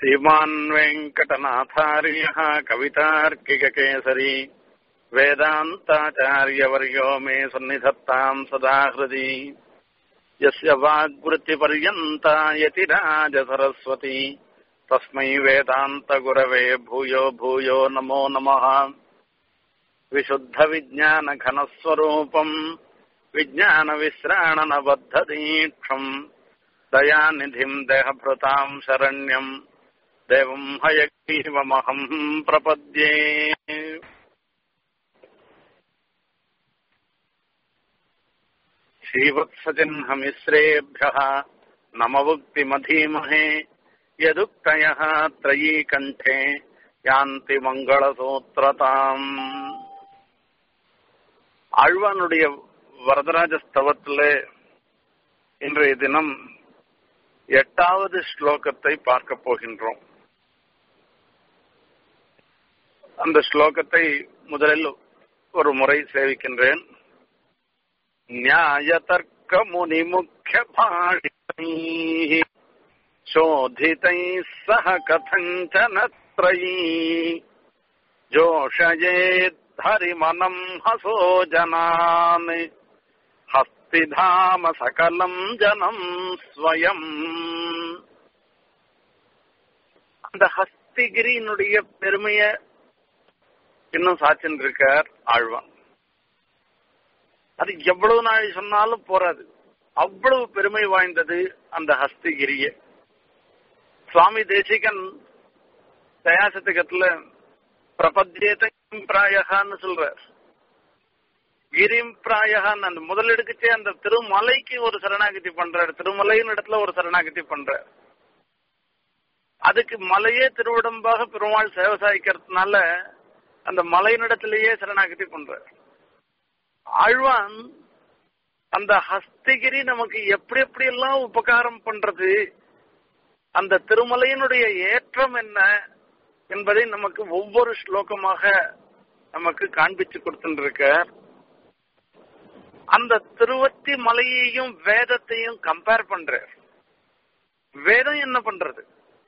श्रीमान् वेङ्कटनाथार्यः कवितार्किककेसरी वेदान्ताचार्यवर्यो मे सन्निधत्ताम् सदा हृदि यस्य वाग्वृत्तिपर्यन्ता यतिराजसरस्वती तस्मै वेदान्तगुरवे भूयो भूयो नमो नमः विशुद्धविज्ञानघनस्वरूपम् विज्ञानविश्राणनबद्धदीक्षम् दयानिधिम् देहभृताम् शरण्यम् देवम् हयग्रीवमहम् प्रपद्ये श्रीवत्सचिह्नमिश्रेभ्यः नमवुक्तिमधीमहे यदुक्तयः त्रयीकण्ठे யாந்தி மங்களசூத்திரதாம் ஆழ்வானுடைய வரதராஜ ஸ்தவத்தில் இன்றைய தினம் எட்டாவது ஸ்லோகத்தை பார்க்க போகின்றோம் அந்த ஸ்லோகத்தை முதலில் ஒரு முறை சேவிக்கின்றேன் நியாய தர்க்க முனி முக்கிய பாஷை शोधितैः सह कथञ्चन त्रयी जोषयेद्धरिमनम् हसो जनान् हस्तिधाम सकलम् जनम् ஸ்வயம் அந்த ஹஸ்திகிரியினுடைய பெருமைய இன்னும் சாச்சின்னு இருக்கார் ஆழ்வான் அது எவ்வளவு நாள் சொன்னாலும் போறாது அவ்வளவு பெருமை வாய்ந்தது அந்த ஹஸ்திகிரிய சுவாமி தேசிகன் தயாசத்துக்கத்துல பிரபத்தியத்தை பிராயகான்னு சொல்றார் கிரிம் பிராயகான்னு அந்த முதலெடுக்கச்சே அந்த திருமலைக்கு ஒரு சரணாகதி பண்றாரு திருமலையின் இடத்துல ஒரு சரணாகதி பண்றார் அதுக்கு மலையே திருவிடம்பாக பெருமாள் சேவை சாய்க்கிறதுனால அந்த மலையினிடத்திலேயே சரணாகதி பண்றார் ஆழ்வான் அந்த ஹஸ்திகிரி நமக்கு எப்படி எப்படி எல்லாம் உபகாரம் பண்றது அந்த திருமலையினுடைய ஏற்றம் என்ன என்பதை நமக்கு ஒவ்வொரு ஸ்லோகமாக நமக்கு காண்பிச்சு கொடுத்துருக்க அந்த திருவத்தி மலையையும் வேதத்தையும் கம்பேர் பண்ற வேதம் என்ன பண்றது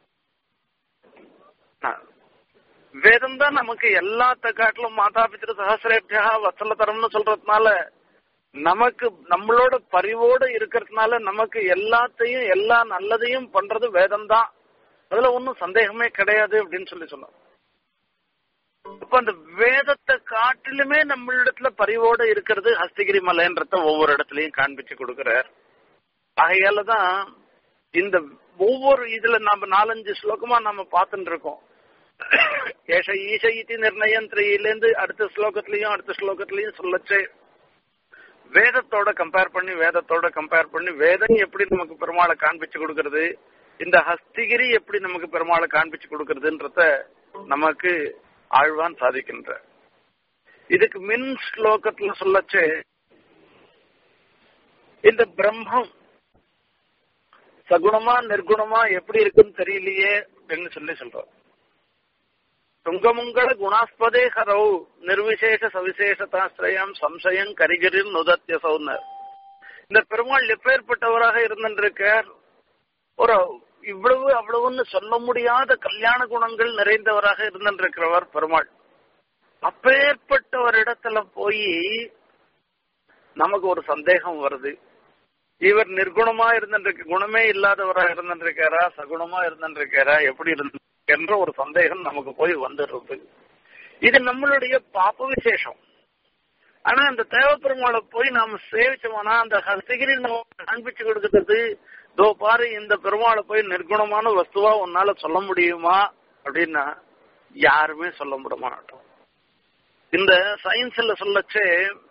வேதம் தான் நமக்கு எல்லாத்த காட்டிலும் மாதா பித்திரு சகசிரேபியா வசலதரம்னு சொல்றதுனால நமக்கு நம்மளோட பரிவோடு இருக்கிறதுனால நமக்கு எல்லாத்தையும் எல்லா நல்லதையும் பண்றது வேதம் தான் அதுல ஒன்றும் சந்தேகமே கிடையாது அப்படின்னு சொல்லி சொன்னோம் இப்ப அந்த வேதத்தை காட்டிலுமே நம்மளிடத்துல பரிவோடு இருக்கிறது ஹஸ்தகிரி மலைன்றத ஒவ்வொரு இடத்துலயும் காண்பிச்சு கொடுக்கிறார் ஆகையால தான் இந்த ஒவ்வொரு இதுல நம்ம நாலஞ்சு ஸ்லோகமா நம்ம பார்த்துட்டு இருக்கோம் ஏஷ ஈஷ இத்தி நிர்ணயம் திரையிலேருந்து அடுத்த ஸ்லோகத்திலையும் அடுத்த ஸ்லோகத்திலையும் சொல்லச்சே வேதத்தோட கம்பேர் பண்ணி வேதத்தோட கம்பேர் பண்ணி வேதம் எப்படி நமக்கு பெருமாளை காண்பிச்சு கொடுக்கறது இந்த ஹஸ்திகிரி எப்படி நமக்கு பெருமாளை காண்பிச்சு கொடுக்கறதுன்றத நமக்கு ஆழ்வான் சாதிக்கின்ற இதுக்கு மின் ஸ்லோகத்துல சொல்லச்சு இந்த பிரம்மம் சகுணமா நிர்குணமா எப்படி இருக்குன்னு தெரியலையே அப்படின்னு சொல்லி சொல்றோம் துங்கமுங்கள குணாஸ்பதே ஹரௌ நிர்விசேஷ சவிசேஷதாஸ்திரயம் சம்சயம் கரிகரில் நுதத்திய சௌனர் இந்த பெருமாள் எப்பேற்பட்டவராக இருந்திருக்கார் ஒரு இவ்வளவு அவ்வளவுன்னு சொல்ல முடியாத கல்யாண குணங்கள் நிறைந்தவராக இருந்திருக்கிறவர் பெருமாள் அப்பேற்பட்ட ஒரு இடத்துல போய் நமக்கு ஒரு சந்தேகம் வருது இவர் நிர்குணமா இருந்திருக்க குணமே இல்லாதவராக இருந்திருக்காரா சகுணமா இருந்திருக்காரா எப்படி இருந்து என்ற ஒரு சந்தேகம் நமக்கு போய் வந்துடுறது இது நம்மளுடைய பாப்ப விசேஷம் ஆனா அந்த தேவப்பெருமாளை போய் நாம சேவிச்சோம்னா அந்த ஹஸ்தகிரி நம்ம காண்பிச்சு கொடுக்கறது தோ பாரு இந்த பெருமாளை போய் நிர்குணமான வஸ்துவா உன்னால சொல்ல முடியுமா அப்படின்னா யாருமே சொல்ல முடிய மாட்டோம் இந்த சயின்ஸ்ல சொல்லச்சே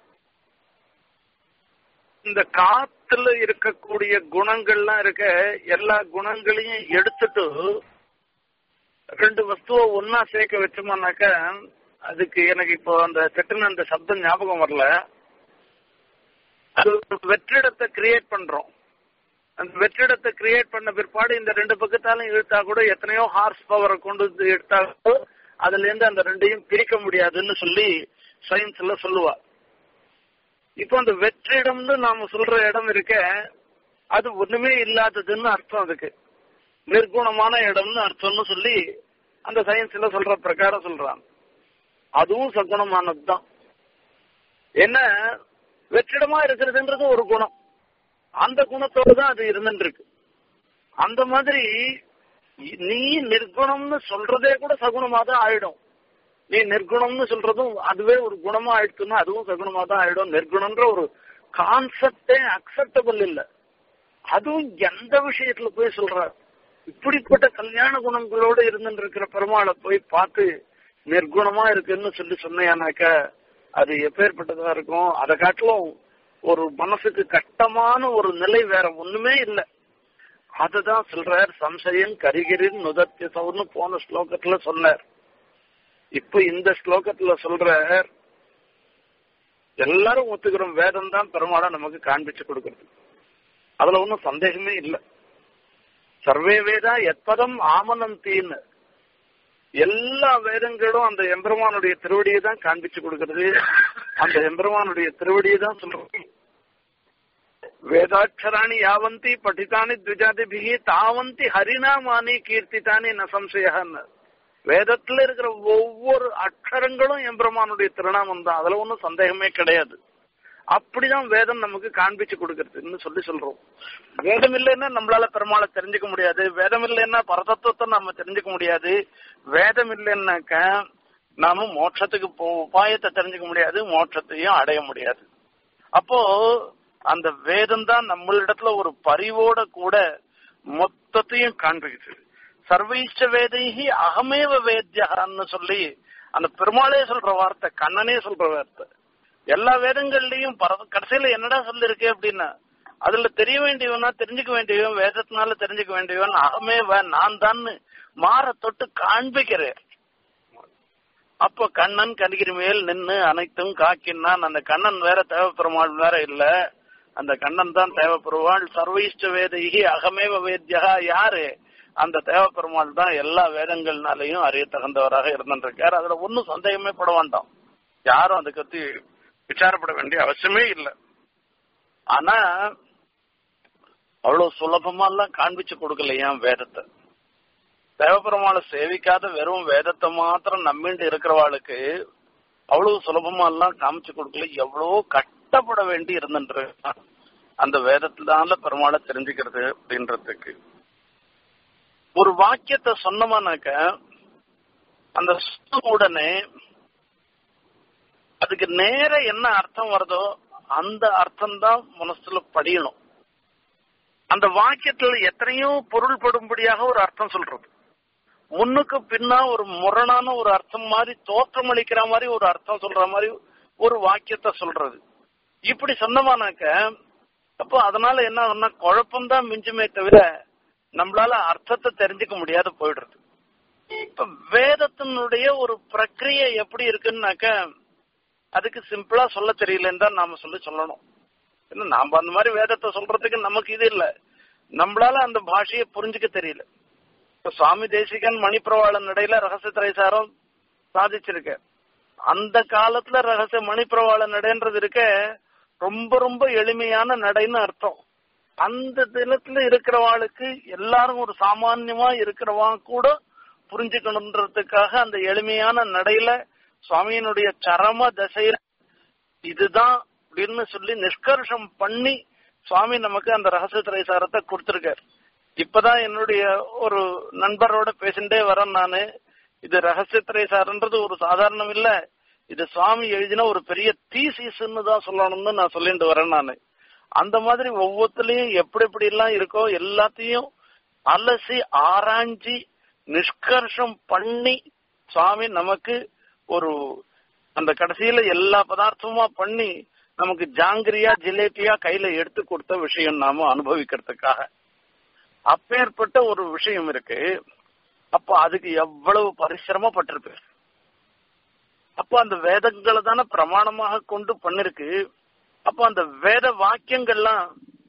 இந்த காத்துல இருக்கக்கூடிய குணங்கள்லாம் இருக்க எல்லா குணங்களையும் எடுத்துட்டு ரெண்டு வஸ்துவை ஒன்னா சேர்க்க வச்சோம்னாக்க அதுக்கு எனக்கு இப்போ அந்த சட்டுன்னு அந்த சப்தம் ஞாபகம் வரல அது வெற்றிடத்தை கிரியேட் பண்றோம் அந்த வெற்றிடத்தை கிரியேட் பண்ண பிற்பாடு இந்த ரெண்டு பக்கத்தாலும் இழுத்தா கூட எத்தனையோ ஹார்ஸ் பவரை கொண்டு வந்து எடுத்தா அதுல இருந்து அந்த ரெண்டையும் பிரிக்க முடியாதுன்னு சொல்லி சயின்ஸ்ல சொல்லுவா இப்போ அந்த வெற்றிடம்னு நாம சொல்ற இடம் இருக்க அது ஒண்ணுமே இல்லாததுன்னு அர்த்தம் அதுக்கு நிர்குணமான இடம்னு அர்த்தம்னு சொல்லி அந்த சயின்ஸ்ல சொல்ற பிரகாரம் சொல்றான் அதுவும் சகுணமானதுதான் என்ன வெற்றிடமா இருக்கிறதுன்றது ஒரு குணம் அந்த குணத்தோட தான் அது இருந்துட்டு இருக்கு அந்த மாதிரி நீ நிர்குணம்னு சொல்றதே கூட சகுணமா தான் ஆயிடும் நீ நிர்குணம்னு சொல்றதும் அதுவே ஒரு குணமா ஆயிடுச்சுன்னா அதுவும் சகுணமா தான் ஆயிடும் நிர்குணம்ன்ற ஒரு கான்செப்டே அக்செப்டபிள் இல்ல அதுவும் எந்த விஷயத்துல போய் சொல்ற இப்படிப்பட்ட கல்யாண குணங்களோட இருந்துட்டு இருக்கிற பெருமாளை போய் பார்த்து நிர்குணமா இருக்குன்னு சொல்லி சொன்னையானாக்க அது எப்பேற்பட்டதா இருக்கும் அதை காட்டிலும் ஒரு மனசுக்கு கஷ்டமான ஒரு நிலை வேற ஒண்ணுமே இல்லை அதுதான் சொல்றார் சம்சயம் கரிகிரின் நுதத்திய சவுன்னு போன ஸ்லோகத்துல சொன்னார் இப்ப இந்த ஸ்லோகத்துல சொல்றார் எல்லாரும் ஒத்துக்கிறோம் வேதம் தான் பெருமாளா நமக்கு காண்பிச்சு கொடுக்கறது அதுல ஒன்றும் சந்தேகமே இல்லை சர்வே வேதா எப்பதம் ஆமனந்தின்னு எல்லா வேதங்களும் அந்த எம்பெருமானுடைய திருவடியை தான் காண்பிச்சு கொடுக்கறது அந்த எம்பெருமானுடைய திருவடியை தான் சொல்றது வேதாட்சராணி யாவந்தி படித்தானி த்விஜாதிபிகி தாவந்தி ஹரிநாமானி கீர்த்தித்தானி ந சம்சயன்னு வேதத்துல இருக்கிற ஒவ்வொரு அக்ஷரங்களும் எம்பெருமானுடைய திருநாமம் தான் அதுல ஒன்றும் சந்தேகமே கிடையாது அப்படிதான் வேதம் நமக்கு காண்பிச்சு கொடுக்கறதுன்னு சொல்லி சொல்றோம் வேதம் இல்லைன்னா நம்மளால பெருமாளை தெரிஞ்சுக்க முடியாது வேதம் இல்லைன்னா பரதத்துவத்தை நம்ம தெரிஞ்சுக்க முடியாது வேதம் இல்லைன்னாக்க நாம மோட்சத்துக்கு போ உபாயத்தை தெரிஞ்சுக்க முடியாது மோட்சத்தையும் அடைய முடியாது அப்போ அந்த வேதம் தான் நம்மளிடத்துல ஒரு பரிவோட கூட மொத்தத்தையும் காண்பிக்குது சர்வைஷ்ட வேதைகி அகமேவ வேத்யான்னு சொல்லி அந்த பெருமாளே சொல்ற வார்த்தை கண்ணனே சொல்ற வார்த்தை எல்லா வேதங்கள்லயும் பர- கடைசியில என்னடா சொல்லிருக்கு அப்படின்னா அதுல தெரிய வேண்டியவனா தெரிஞ்சுக்க வேண்டியவன் வேதத்தினால தெரிஞ்சுக்க வேண்டியவன் அகமேவ நான் தான் மாற தொட்டு காண்பிக்கிறேன் அப்ப கண்ணன் கணிகிரி மேல் நின்னு அனைத்தும் காக்கினான் அந்த கண்ணன் வேற தேவைப்பெருமாள் வேற இல்ல அந்த கண்ணன் தான் தேவைப்படுவாள் சர்வைஷ்ட வேதைகி அகமேவ வேத்யா யாரு அந்த தேவப்பெருமாள் தான் எல்லா வேதங்கள்னாலையும் அறிய தகுந்தவராக இருந்திருக்கார் அதுல ஒன்னும் சந்தேகமே பட வேண்டாம் யாரும் அதை பத்தி விசாரப்பட வேண்டிய அவசியமே இல்லை ஆனா அவ்வளவு சுலபமா எல்லாம் காண்பிச்சு கொடுக்கலையா வேதத்தை தேவபெருமாளை சேவிக்காத வெறும் வேதத்தை மாத்திரம் நம்பிட்டு இருக்கிறவாளுக்கு அவ்வளவு சுலபமா எல்லாம் காமிச்சு கொடுக்கல எவ்வளவோ கஷ்டப்பட வேண்டி இருந்துட்டு அந்த வேதத்தினால பெருமாளை தெரிஞ்சுக்கிறது அப்படின்றதுக்கு ஒரு வாக்கியத்தை சொன்னோமானாக்க அந்த சொன்ன உடனே அதுக்கு நேர என்ன அர்த்தம் வருதோ அந்த அர்த்தம் தான் மனசுல படியணும் அந்த வாக்கியத்துல எத்தனையோ பொருள்படும்படியாக ஒரு அர்த்தம் சொல்றது முன்னுக்கு பின்னா ஒரு முரணான ஒரு அர்த்தம் மாதிரி தோற்றமளிக்கிற மாதிரி ஒரு அர்த்தம் சொல்ற மாதிரி ஒரு வாக்கியத்தை சொல்றது இப்படி சொன்னமானாக்க அப்போ அதனால என்ன ஆகும்னா குழப்பம்தான் மிஞ்சுமே தவிர நம்மளால அர்த்தத்தை தெரிஞ்சுக்க முடியாத போயிடுறது இப்ப வேதத்தினுடைய ஒரு பிரக்கிரியை எப்படி இருக்குன்னாக்க அதுக்கு சிம்பிளா சொல்ல தெரியலன்னு தான் நாம சொல்லி சொல்லணும் ஏன்னா நாம அந்த மாதிரி வேதத்தை சொல்றதுக்கு நமக்கு இது இல்ல நம்மளால அந்த பாஷையை புரிஞ்சுக்க தெரியல இப்ப சுவாமி தேசிகன் மணிப்பிரவாளன் நடையில ரகசிய திரைசாரம் சாதிச்சிருக்க அந்த காலத்துல ரகசிய மணிப்பிரவாள நடைன்றது இருக்க ரொம்ப ரொம்ப எளிமையான நடைன்னு அர்த்தம் அந்த தினத்துல இருக்கிறவாளுக்கு எல்லாரும் ஒரு சாமான்யமா இருக்கிறவா கூட புரிஞ்சுக்கணுன்றதுக்காக அந்த எளிமையான நடையில சுவாமியினுடைய சரம தசையில இதுதான் அப்படின்னு சொல்லி நிஷ்கர்ஷம் பண்ணி சுவாமி நமக்கு அந்த ரகசிய திரைசாரத்தை கொடுத்திருக்காரு இப்பதான் என்னுடைய ஒரு நண்பரோட பேசிட்டே வரேன் நானு இது ரகசிய திரைசாரன்றது ஒரு சாதாரணம் இல்ல இது சுவாமி எழுதின ஒரு பெரிய தீசிஸ்ன்னு தான் சொல்லணும்னு நான் சொல்லிட்டு வரேன் நானு அந்த மாதிரி ஒவ்வொருத்தலையும் எப்படி எப்படி எல்லாம் இருக்கோ எல்லாத்தையும் அலசி ஆராய்ஞ்சி நிஷ்கர்ஷம் பண்ணி சுவாமி நமக்கு ஒரு அந்த கடைசியில எல்லா பதார்த்தமுமா பண்ணி நமக்கு ஜாங்கிரியா ஜிலேபியா கையில எடுத்து கொடுத்த விஷயம் நாம அனுபவிக்கிறதுக்காக அப்பேற்பட்ட ஒரு விஷயம் இருக்கு அப்ப அதுக்கு எவ்வளவு பரிசிரமப்பட்டிருக்கு அப்ப அந்த வேதங்களை தானே பிரமாணமாக கொண்டு பண்ணிருக்கு அப்ப அந்த வேத வாக்கியங்கள்லாம்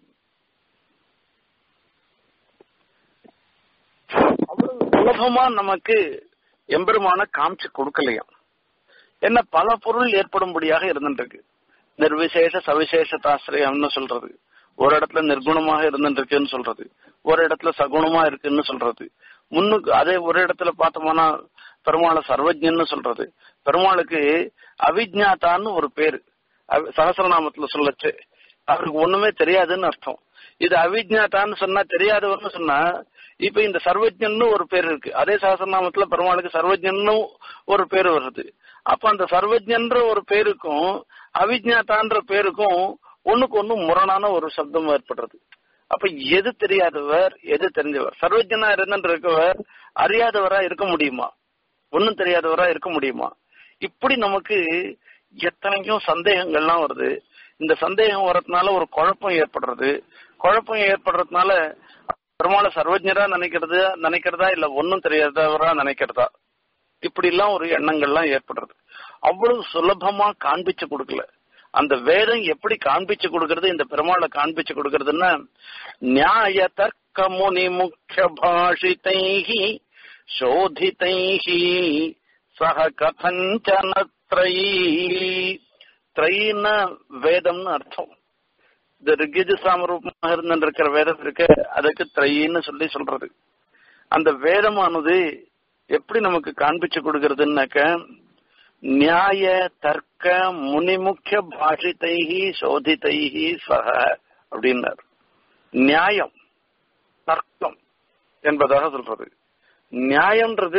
அவ்வளவு சுலபமா நமக்கு எம்பெருமான காமிச்சு கொடுக்கலையாம் என்ன பல பொருள் ஏற்படும்படியாக இருந்துருக்கு நிர்விசேஷ சவிசேஷதாசிரியம்னு சொல்றது ஒரு இடத்துல நிர்குணமாக இருந்துருக்குன்னு சொல்றது ஒரு இடத்துல சகுணமா இருக்குன்னு சொல்றது முன்னுக்கு அதே ஒரு இடத்துல பார்த்தோம்னா பெருமாளை சர்வஜன்னு சொல்றது பெருமாளுக்கு அவிஜாத்தான்னு ஒரு பேரு அவி- சகஸ்ரநாமத்துல சொல்லச்சு அவருக்கு ஒண்ணுமே தெரியாதுன்னு அர்த்தம் இது அவிஜாத்தான்னு சொன்னா தெரியாதவர்னு சொன்னா இப்ப இந்த சர்வஜன்னு ஒரு பேர் இருக்கு அதே சகஸ்ரநாமத்துல பெருமாளுக்கு சர்வஜன்னு ஒரு பேர் வருது அப்ப அந்த சர்வஜன்ற ஒரு பேருக்கும் அவிஜாத்தான்ற பேருக்கும் ஒண்ணுக்கு ஒண்ணு முரணான ஒரு சப்தம் ஏற்படுறது அப்ப எது தெரியாதவர் எது தெரிஞ்சவர் சர்வஜனா இருந்துட்டு இருக்கவர் அறியாதவரா இருக்க முடியுமா ஒண்ணும் தெரியாதவரா இருக்க முடியுமா இப்படி நமக்கு எத்தனையோ சந்தேகங்கள்லாம் வருது இந்த சந்தேகம் வரதுனால ஒரு குழப்பம் ஏற்படுறது குழப்பம் ஏற்படுறதுனால பெருமாளை சர்வஜரா நினைக்கிறது நினைக்கிறதா இல்ல ஒன்னும் தெரியாதவரா நினைக்கிறதா இப்படி எல்லாம் ஒரு எண்ணங்கள்லாம் ஏற்படுறது அவ்வளவு சுலபமா காண்பிச்சு கொடுக்கல அந்த வேதம் எப்படி காண்பிச்சு கொடுக்கறது இந்த பெருமாளை காண்பிச்சு கொடுக்கறதுன்னா நியாய தர்க்க முனி முக்கிய பாஷிதைஹி சோதிதைஹி சக கதஞ்சன த்ரயீ த்ரயின்னா வேதம்னு அர்த்தம் இந்த ரிகிஜு சாமரூபமாக இருந்துட்டு இருக்கிற வேதம் இருக்கு அதுக்கு த்ரயின்னு சொல்லி சொல்றது அந்த வேதமானது எப்படி நமக்கு காண்பிச்சு கொடுக்கறதுன்னாக்க நியாய தர்க்க முனிமுக்கிய பாஷிதைஹி சோதிதைஹி சக அப்படின்னார் நியாயம் தர்க்கம் என்பதாக சொல்றது நியாயம்ன்றது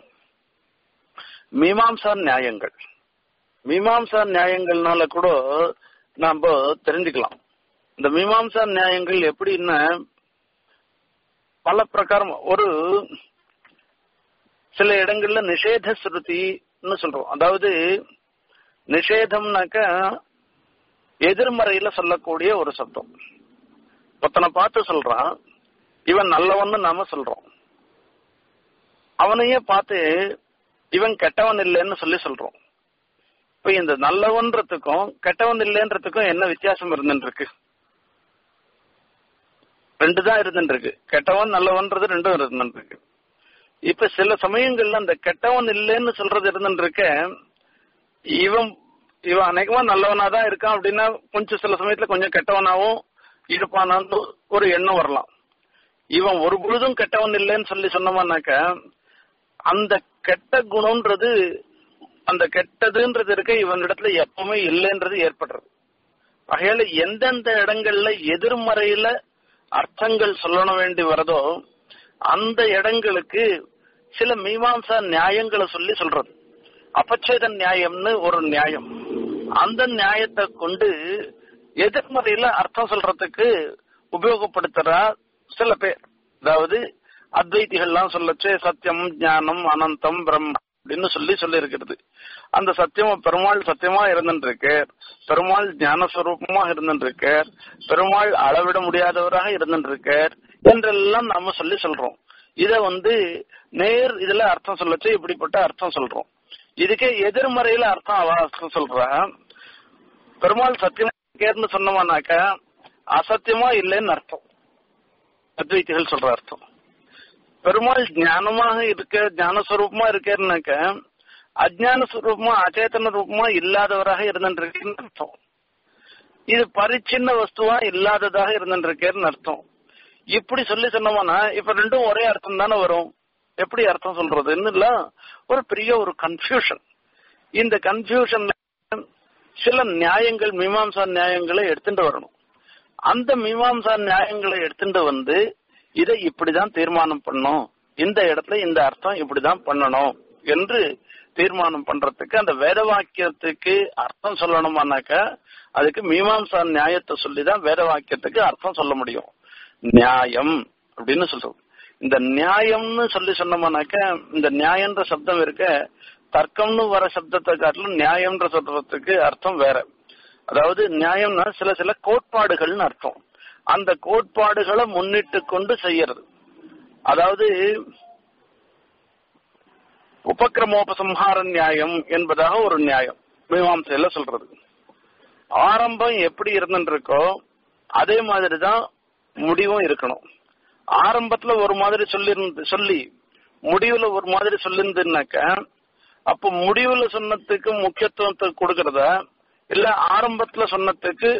மீமாம்சா நியாயங்கள் மீமாம்சா நியாயங்கள்னால கூட நாம தெரிஞ்சுக்கலாம் இந்த மீமாம்சா நியாயங்கள் எப்படின்னா பல பிரகாரம் ஒரு சில இடங்கள்ல நிஷேத ஸ்ருதின்னு சொல்றோம் அதாவது நிஷேதம்னாக்க எதிர்மறையில சொல்லக்கூடிய ஒரு சப்தம் ஒருத்தனை பார்த்து சொல்றான் இவன் நல்லவன்னு நாம சொல்றோம் அவனையே பார்த்து இவன் கெட்டவன் இல்லைன்னு சொல்லி சொல்றோம் இப்ப இந்த நல்லவன்றதுக்கும் கெட்டவன் இல்லைன்றதுக்கும் என்ன வித்தியாசம் இருந்துட்டு இருக்கு ரெண்டு தான் இருந்துட்டு இருக்கு கெட்டவன் நல்லவன்றது ரெண்டும் இருந்துட்டு இருக்கு இப்ப சில சமயங்கள்ல அந்த கெட்டவன் இல்லைன்னு சொல்றது இருந்துட்டு இருக்க இவன் இவன் அநேகமா நல்லவனா தான் இருக்கான் அப்படின்னா கொஞ்சம் சில சமயத்துல கொஞ்சம் கெட்டவனாவும் இருப்பானான்னு ஒரு எண்ணம் வரலாம் இவன் ஒரு பொழுதும் கெட்டவன் இல்லைன்னு சொல்லி சொன்னோம்னாக்க அந்த கெட்ட குணம்ன்றது அந்த கெட்டதுன்றது இருக்க இவனிடத்துல எப்பவுமே இல்லைன்றது ஏற்படுறது வகையில எந்தெந்த இடங்கள்ல எதிர்மறையில அர்த்தங்கள் சொல்லணும் வேண்டி வரதோ அந்த இடங்களுக்கு சில மீமாம்சா நியாயங்களை சொல்லி சொல்றது அபச்சேத நியாயம்னு ஒரு நியாயம் அந்த நியாயத்தை கொண்டு எதிர்மறையில அர்த்தம் சொல்றதுக்கு உபயோகப்படுத்துறா சில பேர் அதாவது அத்வைதிகள்லாம் சொல்லச்சு சத்தியம் ஞானம் அனந்தம் பிரம்ம அப்படின்னு சொல்லி சொல்லி இருக்கிறது அந்த சத்தியம் பெருமாள் சத்தியமா இருந்துட்டு இருக்கு பெருமாள் ஞானஸ்வரூபமா இருந்துட்டு இருக்கு பெருமாள் அளவிட முடியாதவராக இருந்துட்டு இருக்கார் என்றெல்லாம் நாம சொல்லி சொல்றோம் இத வந்து நேர் இதுல அர்த்தம் சொல்லச்சு இப்படிப்பட்ட அர்த்தம் சொல்றோம் இதுக்கே எதிர்மறையில அர்த்தம் அவ அர்த்தம் சொல்றா பெருமாள் சத்தியமா இருக்கேன்னு சொன்னோம்னாக்க அசத்தியமா இல்லைன்னு அர்த்தம் அத்வைத்திகள் சொல்ற அர்த்தம் பெருமாள் ஞானமாக இருக்க ஞானஸ்வரூபமா இருக்கேன்னாக்க அஜான ஸ்வரூபமா அச்சேதன ரூபமா இல்லாதவராக இருந்துருக்கேன்னு அர்த்தம் இது பரிச்சின்ன வஸ்துவா இல்லாததாக இருந்துருக்கேன்னு அர்த்தம் இப்படி சொல்லி சொன்னோம்னா இப்ப ரெண்டும் ஒரே அர்த்தம் தானே வரும் எப்படி அர்த்தம் சொல்றதுன்னு இல்ல ஒரு பெரிய ஒரு கன்ஃபியூஷன் இந்த கன்ஃபியூஷன் சில நியாயங்கள் மீமாம்சா நியாயங்களை எடுத்துட்டு வரணும் அந்த மீமாம்சா நியாயங்களை எடுத்துட்டு வந்து இதை இப்படிதான் தீர்மானம் பண்ணும் இந்த இடத்துல இந்த அர்த்தம் இப்படிதான் பண்ணணும் என்று தீர்மானம் பண்றதுக்கு அந்த வேத வாக்கியத்துக்கு அர்த்தம் சொல்லணுமானாக்க அதுக்கு மீமாம்சா நியாயத்தை சொல்லிதான் வேத வாக்கியத்துக்கு அர்த்தம் சொல்ல முடியும் நியாயம் அப்படின்னு சொல்றோம் இந்த நியாயம்னு சொல்லி சொன்னோம்னாக்க இந்த நியாயன்ற சப்தம் இருக்க தர்க்கம்னு வர சப்தத்தை காட்டிலும் நியாயம்ன்ற சொல்றதுக்கு அர்த்தம் வேற அதாவது நியாயம்னா சில சில கோட்பாடுகள்னு அர்த்தம் அந்த கோட்பாடுகளை முன்னிட்டு கொண்டு செய்யறது அதாவது உபக்கிரமோபசம்ஹார நியாயம் என்பதாக ஒரு நியாயம் மீமாம்சையில சொல்றது ஆரம்பம் எப்படி இருந்துருக்கோ அதே மாதிரி தான் முடிவும் இருக்கணும் ஆரம்பத்துல ஒரு மாதிரி சொல்லி சொல்லி முடிவுல ஒரு மாதிரி சொல்லிருந்துனாக்க அப்ப முடிவுல சொன்னதுக்கு முக்கியத்துவத்தை கொடுக்கறதா இல்ல ஆரம்பத்துல சொன்னதுக்கு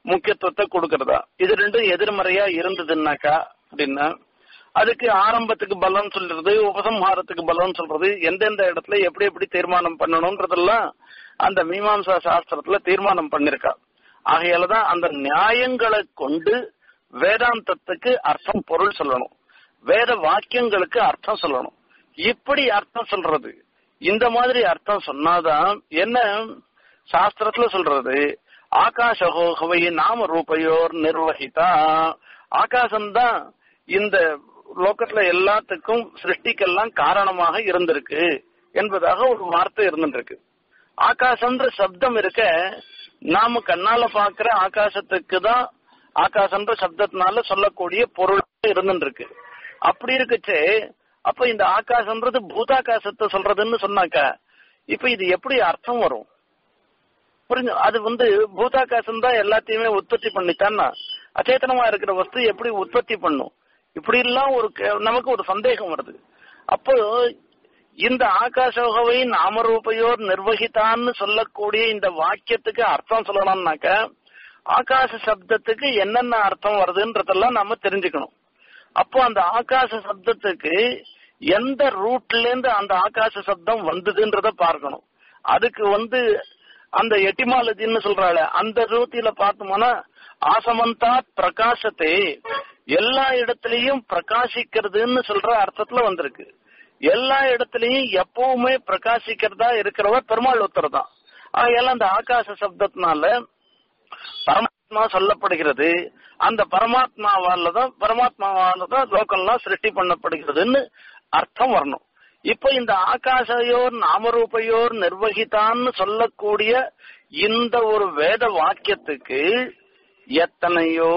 முக்கியத்துவத்தை கொடுக்கறதா இது ரெண்டும் எதிர்மறையா இருந்ததுன்னாக்கா அப்படின்னா அதுக்கு ஆரம்பத்துக்கு பலம் சொல்றது உபசம்ஹாரத்துக்கு பலம் சொல்றது எந்தெந்த இடத்துல எப்படி எப்படி தீர்மானம் பண்ணணும்ன்றதெல்லாம் அந்த மீமாம்சா சாஸ்திரத்துல தீர்மானம் பண்ணிருக்கா ஆகையாலதான் அந்த நியாயங்களை கொண்டு வேதாந்தத்துக்கு அர்த்தம் பொருள் சொல்லணும் வேத வாக்கியங்களுக்கு அர்த்தம் சொல்லணும் இப்படி அர்த்தம் சொல்றது இந்த மாதிரி அர்த்தம் சொன்னாதான் என்ன சாஸ்திரத்துல சொல்றது ஆகாஷஹோகவை நாம ரூபையோர் நிர்வகிதா ஆகாசம்தான் இந்த லோகத்துல எல்லாத்துக்கும் சிருஷ்டிக்கெல்லாம் காரணமாக இருந்திருக்கு என்பதாக ஒரு வார்த்தை இருந்துருக்கு ஆகாசம்ன்ற சப்தம் இருக்க நாம கண்ணால பாக்குற ஆகாசத்துக்கு தான் ஆகாசம்ன்ற சப்தத்தினால சொல்லக்கூடிய பொருள் இருந்துருக்கு அப்படி இருக்குச்சே அப்ப இந்த ஆகாசம்ன்றது பூதாகாசத்தை சொல்றதுன்னு சொன்னாக்கா இப்ப இது எப்படி அர்த்தம் வரும் புரிஞ்சு அது வந்து பூதாகாசம் தான் எல்லாத்தையுமே உற்பத்தி பண்ணித்தான்னா அச்சேதனமா இருக்கிற வஸ்து எப்படி உற்பத்தி பண்ணும் இப்படி எல்லாம் ஒரு கே- நமக்கு ஒரு சந்தேகம் வருது அப்போ இந்த ஆகாசோகவை நாமரூபையோர் நிர்வகித்தான்னு சொல்லக்கூடிய இந்த வாக்கியத்துக்கு அர்த்தம் சொல்லணும்னாக்க ஆகாச சப்தத்துக்கு என்னென்ன அர்த்தம் வருதுன்றதெல்லாம் நாம தெரிஞ்சுக்கணும் அப்போ அந்த ஆகாச சப்தத்துக்கு எந்த ரூட்ல இருந்து அந்த ஆகாச சப்தம் வந்ததுன்றத பார்க்கணும் அதுக்கு வந்து அந்த எட்டிமாலஜின்னு சொல்றாள் அந்த ரூத்தில பார்த்தோம்னா ஆசமந்தா பிரகாசத்தை எல்லா இடத்துலயும் பிரகாசிக்கிறதுன்னு சொல்ற அர்த்தத்துல வந்திருக்கு எல்லா இடத்துலயும் எப்பவுமே பிரகாசிக்கிறதா இருக்கிறவர் பெருமாள் ஒருத்தர் தான் ஆகையால அந்த ஆகாச சப்தத்தினால பரமாத்மா சொல்லப்படுகிறது அந்த பரமாத்மாவால தான் பரமாத்மாவால தான் லோக்கம்லாம் சிருஷ்டி பண்ணப்படுகிறதுன்னு அர்த்தம் வரணும் இப்ப இந்த ஆகாசையோர் நாமரூபையோர் நிர்வகித்தான்னு சொல்லக்கூடிய இந்த ஒரு வேத வாக்கியத்துக்கு எத்தனையோ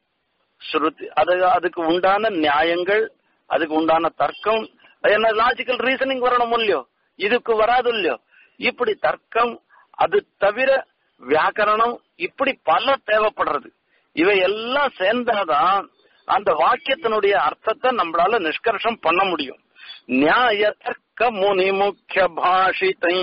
ஸ்ருதி அது அதுக்கு உண்டான நியாயங்கள் அதுக்கு உண்டான தர்க்கம் அது என்ன லாஜிக்கல் ரீசனிங் வரணும் இல்லையோ இதுக்கு வராது இல்லையோ இப்படி தர்க்கம் அது தவிர வியாக்கரணம் இப்படி பல தேவைப்படுறது இவை எல்லாம் சேர்ந்தாதான் அந்த வாக்கியத்தினுடைய அர்த்தத்தை நம்மளால நிஷ்கர்ஷம் பண்ண முடியும் நியாய தர்க்க முனி முக்கிய பாஷிதை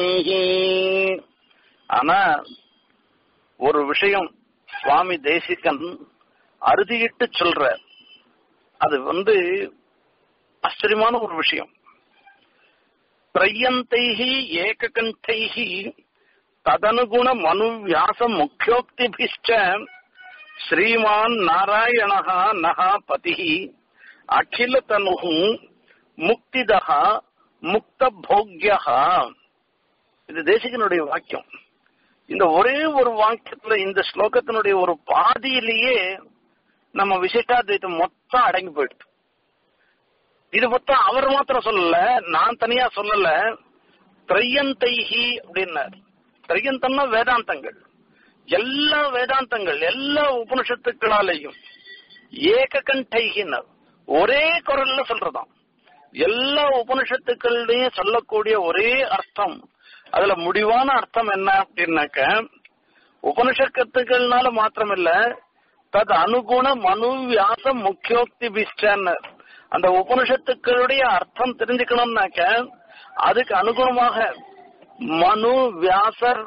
ஆனா ஒரு விஷயம் சுவாமி தேசிகன் அறுதியிட்டு சொல்ற அது வந்து ஆச்சரியமான ஒரு விஷயம் திரையந்தைஹி ஏககண்டைஹி ததனுகுண மனு வியாச முக்கியோக்திபிஷ்ட ஸ்ரீமான் நாராயணः நக பதிஹி அகில தனுஹு முக்திதः முக்த போக்யः இது தேசிகனுடைய வாக்கியம் இந்த ஒரே ஒரு வாக்கியத்துல இந்த ஸ்லோகத்தினுடைய ஒரு பாதியிலேயே நம்ம விசிஷ்டாத்வைத்தம் மொத்தம் அடங்கி போயிடுது இது மொத்தம் அவர் மாத்திரம் சொல்லல நான் தனியா சொல்லல திரையந்தைஹி அப்படின்னார் திரையந்தம்னா வேதாந்தங்கள் எல்லா வேதாந்தங்கள் எல்லா உபனிஷத்துக்களாலேயும் ஏக கண்டைகினர் ஒரே குரல்ல சொல்றதாம் எல்லா உபனிஷத்துக்கள்லயும் சொல்லக்கூடிய ஒரே அர்த்தம் அதுல முடிவான அர்த்தம் என்ன அப்படின்னாக்க உபனிஷத்துக்கள்னால மாத்திரமில்ல தது அனுகுண மனு வியாசம் முக்கியோக்தி பிஷ்டன்னு அந்த உபனிஷத்துக்களுடைய அர்த்தம் தெரிஞ்சுக்கணும்னாக்க அதுக்கு அனுகுணமாக மனு வியாசர்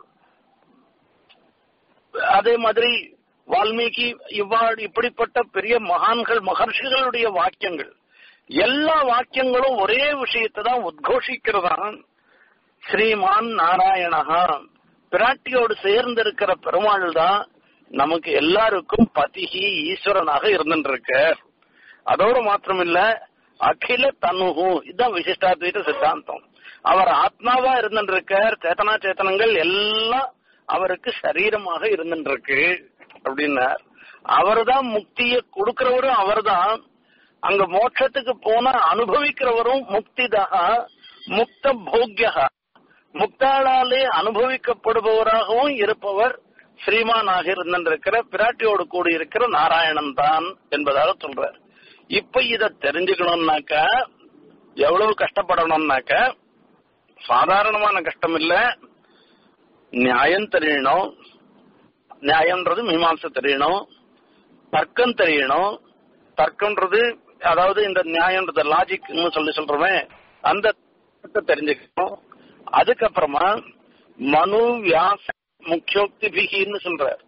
அதே மாதிரி வால்மீகி இவ்வாறு இப்படிப்பட்ட பெரிய மகான்கள் மகர்ஷிகளுடைய வாக்கியங்கள் எல்லா வாக்கியங்களும் ஒரே விஷயத்தை தான் உத்கோஷிக்கிறதா ஸ்ரீமான் நாராயணஹா பிராட்டியோடு சேர்ந்து இருக்கிற பெருமாள் தான் நமக்கு எல்லாருக்கும் பதிகி ஈஸ்வரனாக இருந்துருக்க அதோடு மாத்திரமில்ல அகில தனுகு இதுதான் விசிஷ்டாத்வைத சித்தாந்தம் அவர் ஆத்மாவா இருந்துருக்கார் சேத்தனா சேத்தனங்கள் எல்லாம் அவருக்கு சரீரமாக இருந்துருக்கு அப்படின்னார் அவர்தான் முக்தியை கொடுக்கிறவரும் அவர்தான் அங்க மோட்சத்துக்கு போன அனுபவிக்கிறவரும் முக்திதா முக்த போக்யா முக்தாளாலே அனுபவிக்கப்படுபவராகவும் இருப்பவர் ஸ்ரீமானாக இருந்திருக்கிற பிராட்டியோடு கூடி இருக்கிற நாராயணன் தான் என்பதாக சொல்றார் இப்ப இத தெரிஞ்சுக்கணும்னாக்க எவ்வளவு கஷ்டப்படணும்னாக்க சாதாரணமான கஷ்டம் இல்ல நியாயம் தெரியணும் நியாயம்ன்றது மீமாம்சை தெரியணும் தர்க்கம் தெரியணும் தர்க்கம்ன்றது அதாவது இந்த நியாயம்ன்றது லாஜிக்னு சொல்லி சொல்றோமே அந்த தர்க்கத்தை தெரிஞ்சுக்கணும் அதுக்கப்புறமா மனு வியாச முக்கியோக்தி பிகின்னு சொல்றார்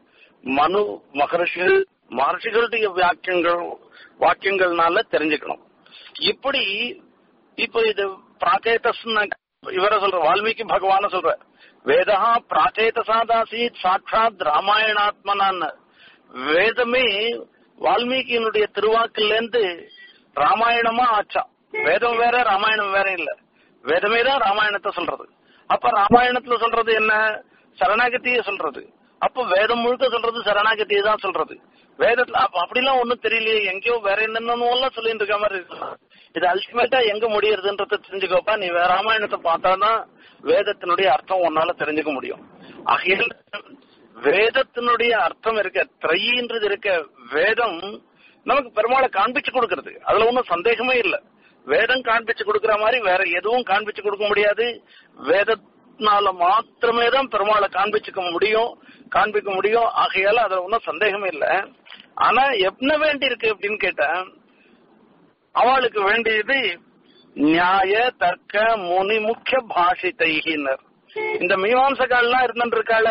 மனு மகர்ஷிகள் மகர்ஷிகளுடைய வாக்கியங்கள் வாக்கியங்கள்னால தெரிஞ்சுக்கணும் இப்படி இப்போ இது பிராச்சேதஸ் இவர சொல்ற வால்மீகி பகவான சொல்ற வேதா பிராச்சேதசாதாசீத் சாட்சாத் ராமாயணாத்மனான்னு வேதமே வால்மீகியினுடைய திருவாக்குல இருந்து ராமாயணமா ஆச்சா வேதம் வேற ராமாயணம் வேற இல்ல வேதமே தான் ராமாயணத்தை சொல்றது அப்ப ராமாயணத்துல சொல்றது என்ன சரணாகதியை சொல்றது அப்ப வேதம் முழுக்க சொல்றது சரணாகதியை தான் சொல்றது வேதத்துல அப்ப அப்படிலாம் ஒண்ணும் தெரியலையே எங்கேயோ வேற என்னென்னமோ எல்லாம் சொல்லிட்டு இருக்க மாதிரி இருக்கு இது அல்டிமேட்டா எங்க முடியறதுன்றத தெரிஞ்சுக்கோப்பா நீ வேற ராமாயணத்தை பார்த்தாதான் வேதத்தினுடைய அர்த்தம் உன்னால தெரிஞ்சுக்க முடியும் ஆகையால் வேதத்தினுடைய அர்த்தம் இருக்க திரையின்றது இருக்க வேதம் நமக்கு பெருமாளை காண்பிச்சு கொடுக்கறது அதுல ஒன்றும் சந்தேகமே இல்லை வேதம் காண்பிச்சு கொடுக்கிற மாதிரி வேற எதுவும் காண்பிச்சு கொடுக்க முடியாது வேதத்தினால மாத்திரமே தான் பெருமாளை காண்பிச்சுக்க முடியும் காண்பிக்க முடியும் ஆகையால அதுல ஒன்றும் சந்தேகமே இல்லை ஆனா என்ன வேண்டி இருக்கு அப்படின்னு கேட்டா அவளுக்கு வேண்டியது நியாய தர்க்க முனி முக்கிய பாஷிதைகினர் இந்த மீமாம்சகால்லாம் இருந்துருக்கால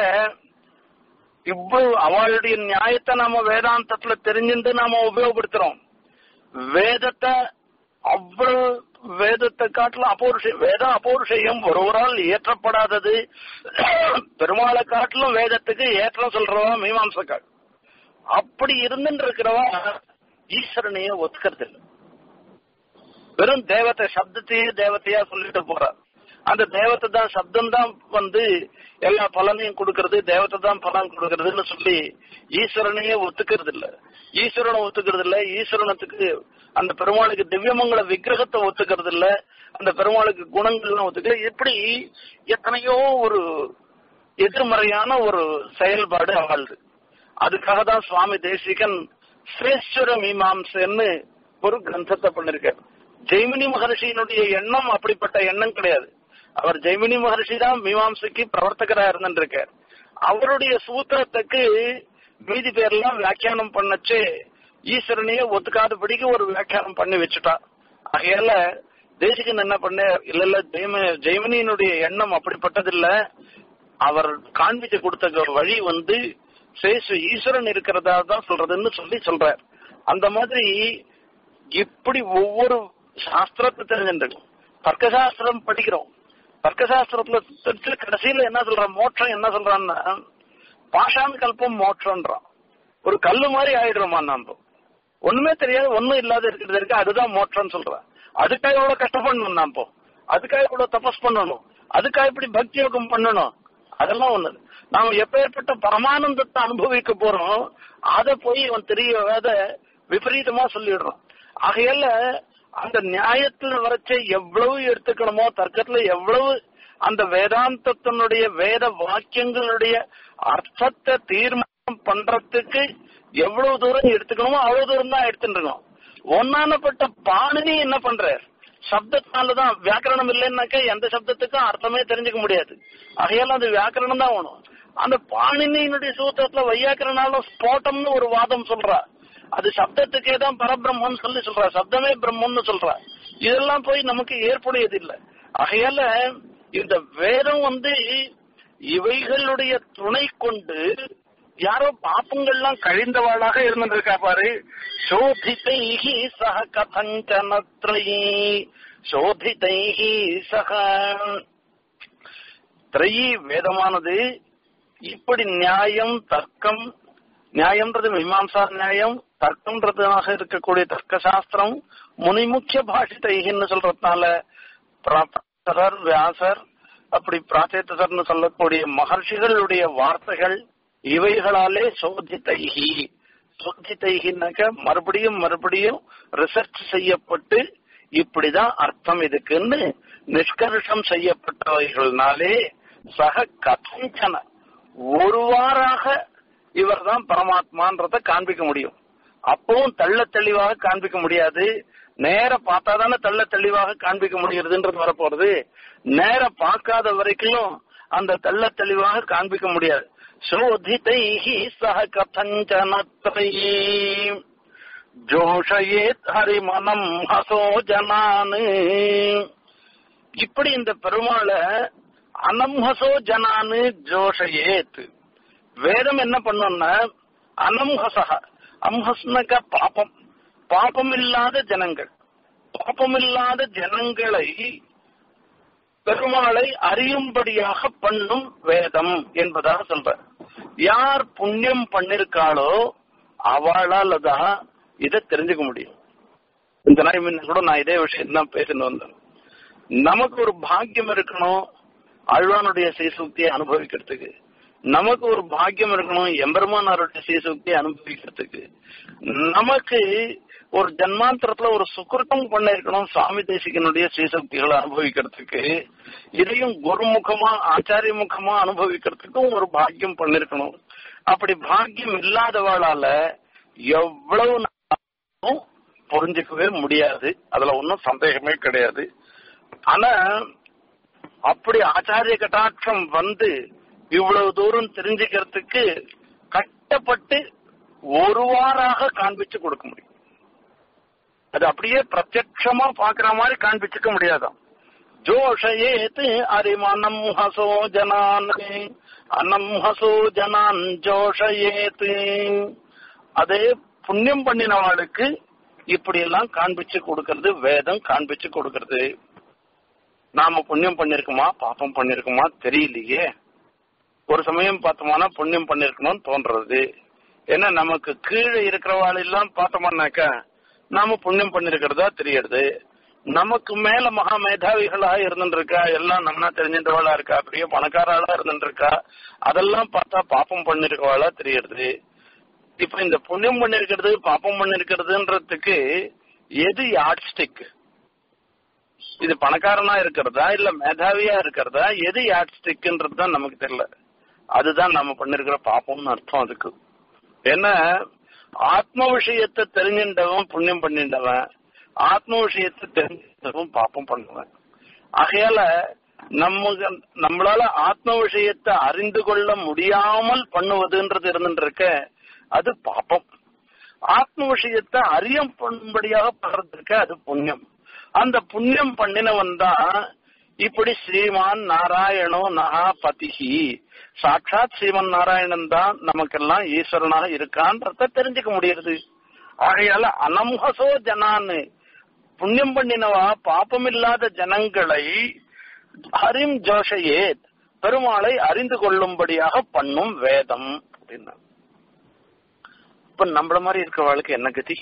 இவ்வளவு அவளுடைய நியாயத்தை நாம வேதாந்தத்துல தெரிஞ்சுட்டு நாம உபயோகப்படுத்துறோம் வேதத்தை அவ்வளவு வேதத்தை காட்டிலும் அபௌருஷ வேத அபௌருஷயம் ஒருவரால் இயற்றப்படாதது பெருமாளை காட்டிலும் வேதத்துக்கு ஏற்றம் சொல்றவன் மீமாம்சக்கால் அப்படி இருந்துட்டு இருக்கிறவன் ஈஸ்வரனைய ஒத்துக்கிறது இல்லை வெறும் தேவத்தை சப்தத்தையே தேவத்தையா சொல்லிட்டு போறார் அந்த தேவத்தை தான் சப்தம் தான் வந்து எல்லா பலனையும் கொடுக்கறது தேவத்தை தான் பலன் கொடுக்கறதுன்னு சொல்லி ஈஸ்வரனையே ஒத்துக்கிறது இல்ல ஈஸ்வரனை ஒத்துக்கிறது இல்ல ஈஸ்வரனத்துக்கு அந்த பெருமாளுக்கு திவ்யமங்கல விக்கிரகத்தை ஒத்துக்கிறது இல்ல அந்த பெருமாளுக்கு குணங்கள்லாம் ஒத்துக்கல இப்படி எத்தனையோ ஒரு எதிர்மறையான ஒரு செயல்பாடு அவள்து அதுக்காக தான் சுவாமி தேசிகன் சிரேஸ்வர மீமாம்சன்னு ஒரு கிரந்தத்தை பண்ணிருக்கார் ஜெய்மினி மகர்ஷியினுடைய எண்ணம் அப்படிப்பட்ட எண்ணம் கிடையாது அவர் ஜெய்மினி மகர்ஷி தான் மீமாம்சைக்கு பிரவர்த்தகரா இருந்திருக்கார் அவருடைய சூத்திரத்துக்கு மீதி பேர்லாம் வியாக்கியானம் பண்ணச்சு ஈஸ்வரனையே ஒத்துக்காதபடிக்கு ஒரு வியாக்கியானம் பண்ணி வச்சுட்டா ஆகையால தேசிகன் என்ன பண்ண இல்ல இல்ல ஜெய்ம ஜெய்மினியினுடைய எண்ணம் அப்படிப்பட்டது இல்ல அவர் காண்பிச்சு கொடுத்த வழி வந்து சேசு ஈஸ்வரன் இருக்கிறதா தான் சொல்றதுன்னு சொல்லி சொல்றார் அந்த மாதிரி இப்படி ஒவ்வொரு சாஸ்திரத்தை தெரிஞ்சிருக்கோம் தர்க்கசாஸ்திரம் படிக்கிறோம் தர்க்கசாஸ்திரத்துல தெரிஞ்சு கடைசியில என்ன சொல்றான் மோட்சம் என்ன சொல்றான்னா பாஷான் கல்பம் மோட்சம்ன்றான் ஒரு கல்லு மாதிரி ஆயிடுறோமா நாம ஒண்ணுமே தெரியாது ஒண்ணும் இல்லாத இருக்கிறது இருக்கு அதுதான் மோட்சம்னு சொல்றான் அதுக்காக எவ்வளவு கஷ்டப்படணும் நாம அதுக்காக எவ்வளவு தபஸ் பண்ணணும் அதுக்காக இப்படி பக்தி யோகம் பண்ணணும் அதெல்லாம் ஒண்ணு நாம எப்பேற்பட்ட பரமானந்தத்தை அனுபவிக்க போறோம் அதை போய் அவன் தெரியாத விபரீதமா சொல்லிடுறான் ஆகையால அந்த நியாயத்துல வரைச்ச எவ்வளவு எடுத்துக்கணுமோ தர்க்கத்துல எவ்வளவு அந்த வேதாந்தத்தினுடைய வேத வாக்கியங்களுடைய அர்த்தத்தை தீர்மானம் பண்றதுக்கு எவ்வளவு தூரம் எடுத்துக்கணுமோ அவ்வளவு தூரம் தான் எடுத்துட்டு இருக்கோம் ஒன்னானப்பட்ட பாணினி என்ன பண்றார் சப்தத்தினாலதான் வியாக்கரணம் இல்லைன்னாக்க எந்த சப்தத்துக்கும் அர்த்தமே தெரிஞ்சுக்க முடியாது ஆகையால அந்த வியாக்கரணம் தான் வேணும் அந்த பாணினியினுடைய சூத்திரத்துல வையாக்கரனாலும் ஸ்போட்டம்னு ஒரு வாதம் சொல்றா அது சப்தத்துக்கே தான் பரபிரம்மன் சொல்லி சொல்றா சப்தமே பிரம்மன்னு சொல்றா இதெல்லாம் போய் நமக்கு ஏற்புடையது இல்லை ஆகையால இந்த வேதம் வந்து இவைகளுடைய துணை கொண்டு யாரோ பாப்பங்கள்லாம் கழிந்தவாளாக இருந்திருக்கா பாரு சோதிதைஹி சக கதஞ்சனத்ரயி சோதிதைஹி சக திரையி வேதமானது இப்படி நியாயம் தர்க்கம் நியாயம்ன்றது மீமாம்சா நியாயம் தர்க்கம்ன்றதாக இருக்கக்கூடிய தர்க்க சாஸ்திரம் முனிமுக்கிய பாஷிதைன்னு சொல்றதுனால பிராசர் வியாசர் அப்படி பிராச்சேத்தர்னு சொல்லக்கூடிய மகர்ஷிகளுடைய வார்த்தைகள் இவைகளாலே சோதித்தைகி சோதித்தைகின்னாக்க மறுபடியும் மறுபடியும் ரிசர்ச் செய்யப்பட்டு இப்படிதான் அர்த்தம் இதுக்குன்னு நிஷ்கர்ஷம் செய்யப்பட்டவைகள்னாலே சக கதஞ்சன ஒருவாறாக இவர் தான் பரமாத்மான்றத காண்பிக்க முடியும் அப்பவும் தள்ள தெளிவாக காண்பிக்க முடியாது நேர பார்த்தா தானே தள்ள தெளிவாக காண்பிக்க முடிகிறதுன்றது வரப்போறது நேர பார்க்காத வரைக்கும் அந்த தள்ள தெளிவாக காண்பிக்க முடியாது சோதிதைஹி சக கதஞ்சனத்ரயீ ஜோஷயேத் ஹரிமனம் ஹசோ ஜனான் இப்படி இந்த பெருமாளை அனம்ஹசோ ஜனானு ஜோஷயேத் வேதம் என்ன பண்ணும்னா அனம்ஹசக அம்ஹஸ்னக பாபம் பாபம் இல்லாத ஜனங்கள் பாபம் இல்லாத ஜனங்களை பெருமாளை அறியும்படியாக பண்ணும் வேதம் என்பதாக சொல்ற யார் புண்ணியம் பண்ணிருக்காளோ அவளால தான் இதை தெரிஞ்சுக்க முடியும் இந்த நாள் முன்ன கூட நான் இதே விஷயம் தான் பேசிட்டு வந்தேன் நமக்கு ஒரு பாக்கியம் இருக்கணும் அழ்வானுடைய சீசுக்தியை அனுபவிக்கிறதுக்கு நமக்கு ஒரு பாக்கியம் இருக்கணும் எம்பெருமானாருடைய சீசுக்தியை அனுபவிக்கிறதுக்கு நமக்கு ஒரு ஜன்மாந்திரத்துல ஒரு சுக்கிருத்தம் பண்ண இருக்கணும் சுவாமி தேசிகனுடைய ஸ்ரீசக்திகளை அனுபவிக்கிறதுக்கு இதையும் குருமுகமா ஆச்சாரிய முகமா அனுபவிக்கிறதுக்கும் ஒரு பாக்கியம் பண்ணிருக்கணும் அப்படி பாக்கியம் இல்லாதவளால எவ்வளவு நாளும் புரிஞ்சுக்கவே முடியாது அதுல ஒன்றும் சந்தேகமே கிடையாது ஆனா அப்படி ஆச்சாரிய கட்டாட்சம் வந்து இவ்வளவு தூரம் தெரிஞ்சுக்கிறதுக்கு கட்டப்பட்டு ஒரு வாராக காண்பிச்சு கொடுக்க முடியும் அது அப்படியே பிரத்யட்சமா பாக்குற மாதிரி காண்பிச்சுக்க முடியாதாம் ஜோஷயேத் அரிமனம் ஹசோ ஜனான் அனம் ஹசோ ஜனான் ஜோஷயேத் அதே புண்ணியம் பண்ணினவாளுக்கு இப்படி எல்லாம் காண்பிச்சு கொடுக்கறது வேதம் காண்பிச்சு கொடுக்கறது நாம புண்ணியம் பண்ணிருக்கோமா பாப்பம் பண்ணிருக்கோமா தெரியலையே ஒரு சமயம் பார்த்தோம்னா புண்ணியம் பண்ணிருக்கணும்னு தோன்றது ஏன்னா நமக்கு கீழே இருக்கிறவாள் எல்லாம் பார்த்தோம்னாக்கா நாம புண்ணியம் பண்ணிருக்கிறதா தெரியுது நமக்கு மேல மகா மேதாவிகளா இருந்துருக்கா எல்லாம் நன்னா தெரிஞ்சின்றவாளா இருக்கா அப்படியே பணக்காராளா இருந்துருக்கா அதெல்லாம் பார்த்தா பாப்பம் பண்ணிருக்கவாளா தெரியுது இப்ப இந்த புண்ணியம் பண்ணிருக்கிறது பாப்பம் பண்ணிருக்கிறதுன்றதுக்கு எது யாட்ஸ்டிக் இது பணக்காரனா இருக்கிறதா இல்ல மேதாவியா இருக்கிறதா எது யாட்ஸ்டிக்ன்றது தான் நமக்கு தெரியல அதுதான் நம்ம பண்ணிருக்கிற பாப்பம்னு அர்த்தம் அதுக்கு ஏன்னா ஆத்ம விஷயத்தை தெரிஞ்சின்றவன் புண்ணியம் பண்ணின்றவன் ஆத்ம விஷயத்தை தெரிஞ்சின்றவன் பாப்பம் பண்ணுவன் ஆகையால நம்ம நம்மளால ஆத்ம விஷயத்தை அறிந்து கொள்ள முடியாமல் பண்ணுவதுன்றது இருந்துருக்க அது பாப்பம் ஆத்ம விஷயத்தை அறியம் பண்ணும்படியாக பண்றதுக்கு அது புண்ணியம் அந்த புண்ணியம் பண்ணினவன் தான் இப்படி ஸ்ரீமான் நாராயணோ நகா பதிகி சாட்சாத் ஸ்ரீமன் நாராயணன் தான் நமக்கெல்லாம் ஈஸ்வரனாக இருக்கான்றத தெரிஞ்சுக்க முடியுது ஆகையால அனம்ஹசோ ஜனான்னு புண்ணியம் பண்ணினவா பாப்பம் இல்லாத ஜனங்களை ஹரிம் ஜோஷையே பெருமாளை அறிந்து கொள்ளும்படியாக பண்ணும் வேதம் அப்படின்னா இப்ப நம்மள மாதிரி இருக்கிறவளுக்கு என்ன கதி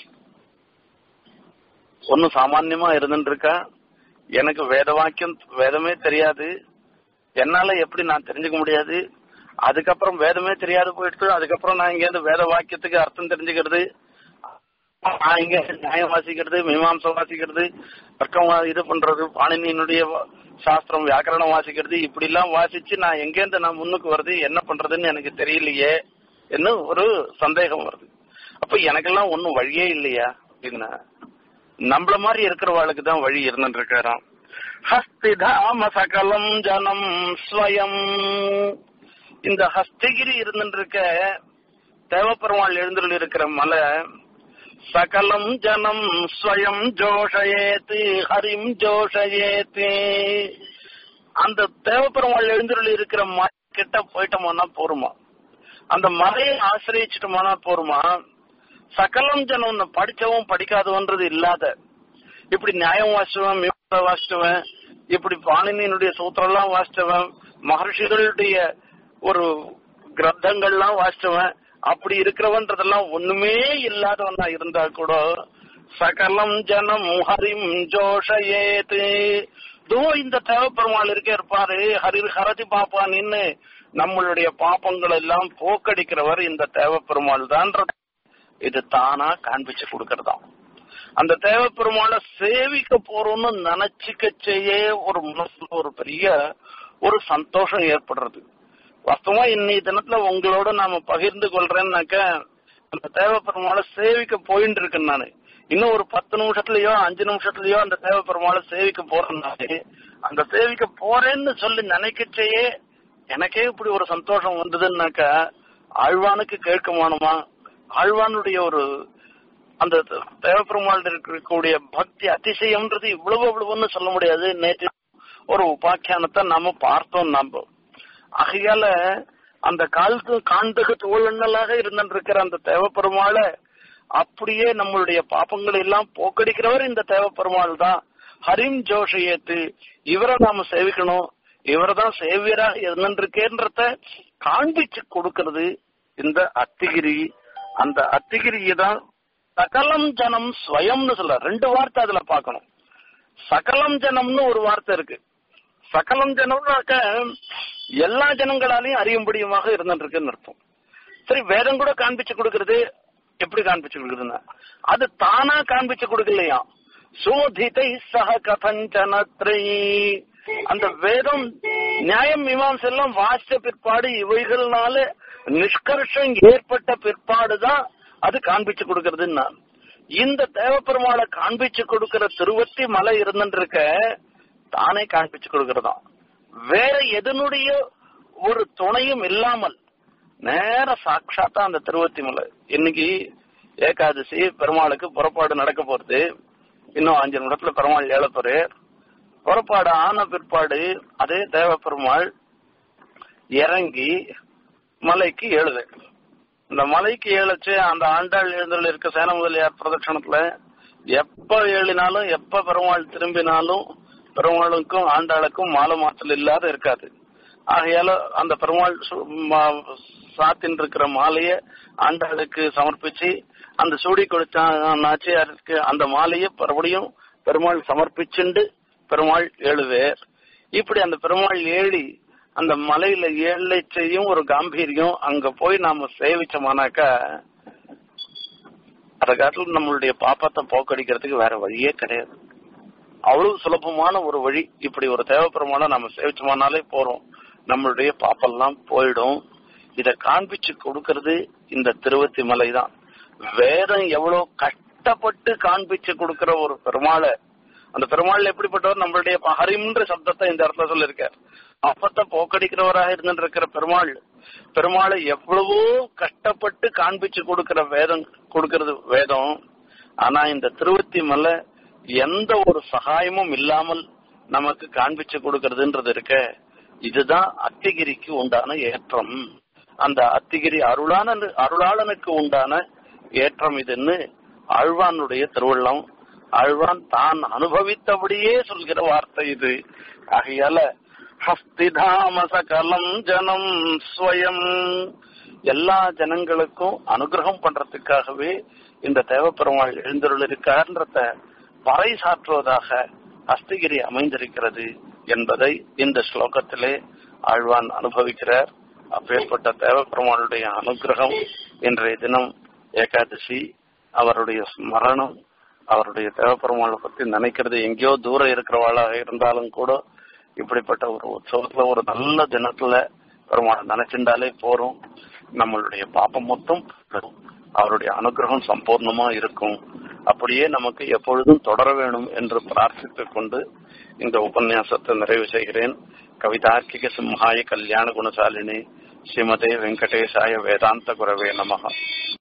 ஒன்னும் சாமான்யமா இருந்துட்டு இருக்கா எனக்கு வேத வாக்கியம் வேதமே தெரியாது என்னால எப்படி நான் தெரிஞ்சுக்க முடியாது அதுக்கப்புறம் வேதமே தெரியாது போயிட்டு அதுக்கப்புறம் நான் இங்க இருந்து வேத வாக்கியத்துக்கு அர்த்தம் தெரிஞ்சுக்கிறது நான் இங்க நியாயம் வாசிக்கிறது மீமாம்சம் வாசிக்கிறது தர்க்கம் இது பண்றது பாணினியினுடைய சாஸ்திரம் வியாக்கரணம் வாசிக்கிறது இப்படி எல்லாம் வாசிச்சு நான் எங்கேருந்து நான் முன்னுக்கு வருது என்ன பண்றதுன்னு எனக்கு தெரியலையே என்ன ஒரு சந்தேகம் வருது அப்ப எனக்கெல்லாம் ஒன்னும் வழியே இல்லையா அப்படின்னா நம்மள மாதிரி இருக்கிறவாளுக்கு தான் வழி இருந்துட்டு இருக்காராம் ஹஸ்திதாம சகலம் ஜனம் ஸ்வயம் இந்த ஹஸ்தகிரி இருந்துட்டு இருக்க தேவப்பெருமாள் எழுந்துள்ள இருக்கிற மலை சகலம் ஜனம் ஸ்வயம் ஜோஷயேத்து ஹரிம் ஜோஷயேத்து அந்த தேவப்பெருமாள் எழுந்துள்ள இருக்கிற மலை கிட்ட போயிட்டோம்னா போருமா அந்த மலையை ஆசிரியச்சிட்டோம்னா போருமா சகலம் ஜனம் படிச்சவன் படிக்காதவன்றது இல்லாத இப்படி நியாயம் வாசிச்சவன் மீமாசை வாசிச்சவன் இப்படி பாணினியினுடைய சூத்திரம் வாசிச்சவன் மகர்ஷிகளுடைய ஒரு கிரந்தங்கள்லாம் வாசிச்சவன் அப்படி இருக்கிறவன்றதெல்லாம் ஒண்ணுமே இல்லாதவனா இருந்தா கூட சகலம் ஜனம் ஹரிம் ஜோஷயேத்து தோ இந்த தேவப்பெருமாள் இருக்க இருப்பாரு ஹரி ஹரதி பாப்பா நின்னு நம்மளுடைய பாப்பங்கள் எல்லாம் போக்கடிக்கிறவர் இந்த தேவப்பெருமாள் தான்ற இது தானா காண்பிச்சு கொடுக்கறதாம் அந்த தேவப்பெருமாளை சேவிக்க போறோம்னு நினைச்சுக்க செய்ய ஒரு மனசுல ஒரு பெரிய ஒரு சந்தோஷம் ஏற்படுறது வாஸ்தவமா இன்னைய தினத்துல உங்களோட நாம பகிர்ந்து கொள்றேன்னாக்க அந்த தேவப்பெருமாளை சேவிக்க போயிட்டு இருக்கேன் நானு இன்னும் ஒரு பத்து நிமிஷத்துலயோ அஞ்சு நிமிஷத்துலயோ அந்த தேவப்பெருமாளை சேவிக்க போறேன்னாலே அந்த சேவிக்க போறேன்னு சொல்லி நினைக்கச்சேயே எனக்கே இப்படி ஒரு சந்தோஷம் வந்ததுன்னாக்கா ஆழ்வானுக்கு கேட்கமானுமா ஆழ்வானுடைய ஒரு அந்த தேவப்பெருமாள் இருக்கக்கூடிய பக்தி அதிசயம்ன்றது இவ்வளவு இவ்வளவுன்னு சொல்ல முடியாது நேற்று ஒரு உபாக்கியானத்தை நாம பார்த்தோம் நாம ஆகையால அந்த காலத்து காந்தக தோழன்னலாக இருந்திருக்கிற அந்த தேவப்பெருமாளை அப்படியே நம்மளுடைய பாப்பங்களை எல்லாம் போக்கடிக்கிறவர் இந்த தேவப்பெருமாள் தான் ஹரிம் ஜோஷயத்து இவரை நாம சேவிக்கணும் இவரை தான் சேவியராக இருந்திருக்கேன்றத காண்பிச்சு கொடுக்கிறது இந்த அத்திகிரி அந்த அத்திகிரியை தான் சகலம் ஜனம் ஸ்வயம்னு சொல்ல ரெண்டு வார்த்தை அதுல பார்க்கணும் சகலம் ஜனம்னு ஒரு வார்த்தை இருக்கு சகலம் ஜனம்னாக்க எல்லா ஜனங்களாலையும் அறியும்படியுமாக இருந்துருக்குன்னு அர்த்தம் சரி வேதம் கூட காண்பிச்சு கொடுக்கறது எப்படி காண்பிச்சு கொடுக்குதுன்னா அது தானா காண்பிச்சு கொடுக்கலையா சோதிதை சக கதஞ்சனத்ரை அந்த வேதம் நியாயம் மீமாம்சை எல்லாம் வாசிச்ச பிற்பாடு இவைகள்னால நிஷ்கர்ஷம் ஏற்பட்ட பிற்பாடுதான் அது காண்பிச்சு கொடுக்கறதுன்னா இந்த தேவப்பெருமாளை காண்பிச்சு கொடுக்கிற திருவத்தி மலை இருந்துருக்க தானே காண்பிச்சு கொடுக்கறதாம் வேற எதனுடைய ஒரு துணையும் இல்லாமல் நேர சாட்சாத்தா அந்த திருவத்தி மலை இன்னைக்கு ஏகாதசி பெருமாளுக்கு புறப்பாடு நடக்க போறது இன்னும் அஞ்சு நிமிடத்துல பெருமாள் ஏழப்போரு புறப்பாடு ஆன பிற்பாடு அதே தேவ பெருமாள் இறங்கி மலைக்கு ஏழுது இந்த மலைக்கு ஏழச்சு அந்த ஆண்டாள் எழுந்தல் இருக்க சேன முதலியார் பிரதட்சணத்துல எப்ப ஏழினாலும் எப்ப பெருமாள் திரும்பினாலும் பெருமாளுக்கும் ஆண்டாளுக்கும் மாலை மாற்றல் இல்லாத இருக்காது ஆகையால அந்த பெருமாள் சு- மா- சாத்தின் இருக்கிற மாலைய ஆண்டாளுக்கு சமர்ப்பிச்சு அந்த சூடி கொடுத்த நாச்சியாருக்கு அந்த மாலையை மறுபடியும் பெருமாள் சமர்ப்பிச்சுண்டு பெருமாள் ஏழுவேர் இப்படி அந்த பெருமாள் ஏழி அந்த மலையில ஏழை செய்யும் ஒரு காம்பீரியம் அங்க போய் நாம சேவிச்சோமானாக்கா அதை காட்டிலும் நம்மளுடைய பாப்பத்தை போக்கடிக்கிறதுக்கு வேற வழியே கிடையாது அவ்வளவு சுலபமான ஒரு வழி இப்படி ஒரு தேவைப்பெருமான நம்ம சேவிச்சோமானாலே போறோம் நம்மளுடைய பாப்பெல்லாம் போயிடும் இத காண்பிச்சு கொடுக்கறது இந்த திருவத்தி மலை தான் வேதம் எவ்வளவு கஷ்டப்பட்டு காண்பிச்சு கொடுக்கிற ஒரு பெருமாளை அந்த பெருமாள் எப்படிப்பட்டவர் நம்மளுடைய ஹரிம்ன்ற சப்தத்தை இந்த இடத்துல சொல்லியிருக்கார் அப்பத்தை போக்கடிக்கிறவராக இருந்துட்டு இருக்கிற பெருமாள் பெருமாளை எவ்வளவோ கஷ்டப்பட்டு காண்பிச்சு கொடுக்கிற வேதம் கொடுக்கிறது வேதம் ஆனா இந்த திருவத்தி மலை எந்த ஒரு சகாயமும் இல்லாமல் நமக்கு காண்பிச்சு கொடுக்கறதுன்றது இருக்க இதுதான் அத்திகிரிக்கு உண்டான ஏற்றம் அந்த அத்திகிரி அருளான அருளாளனுக்கு உண்டான ஏற்றம் இதுன்னு ஆழ்வானுடைய திருவள்ளம் ஆழ்வான் தான் அனுபவித்தபடியே சொல்கிற வார்த்தை இது ஆகையால ஹஸ்திதாம சகலம் ஜனம் ஸ்வயம் எல்லா ஜனங்களுக்கும் அனுகிரகம் பண்றதுக்காகவே இந்த தேவப்பெருமாள் எழுந்தருள் இருக்கார்ன்றத பறை சாற்றுவதாக அஸ்திகிரி அமைந்திருக்கிறது என்பதை இந்த ஸ்லோகத்திலே ஆழ்வான் அனுபவிக்கிறார் அப்பேற்பட்ட தேவப்பெருமாளுடைய அனுகிரகம் இன்றைய தினம் ஏகாதசி அவருடைய ஸ்மரணம் அவருடைய தேவப்பெருமாளை பத்தி நினைக்கிறது எங்கேயோ தூரம் இருக்கிறவாளாக இருந்தாலும் கூட இப்படிப்பட்ட ஒரு உற்சவத்துல ஒரு நல்ல தினத்துல பெருமாளை நினைச்சிருந்தாலே போறோம் நம்மளுடைய பாப்பம் மொத்தம் போயிடும். அவருடைய அனுகிரகம் சம்பூர்ணமா இருக்கும் அப்படியே நமக்கு எப்பொழுதும் தொடர வேணும் என்று பிரார்த்தித்துக் கொண்டு இந்த உபன்யாசத்தை நிறைவு செய்கிறேன் கவிதார்க்கிக சிம்ஹாய கல்யாண குணசாலினி ஸ்ரீமதே வெங்கடேசாய வேதாந்த குரவே நமக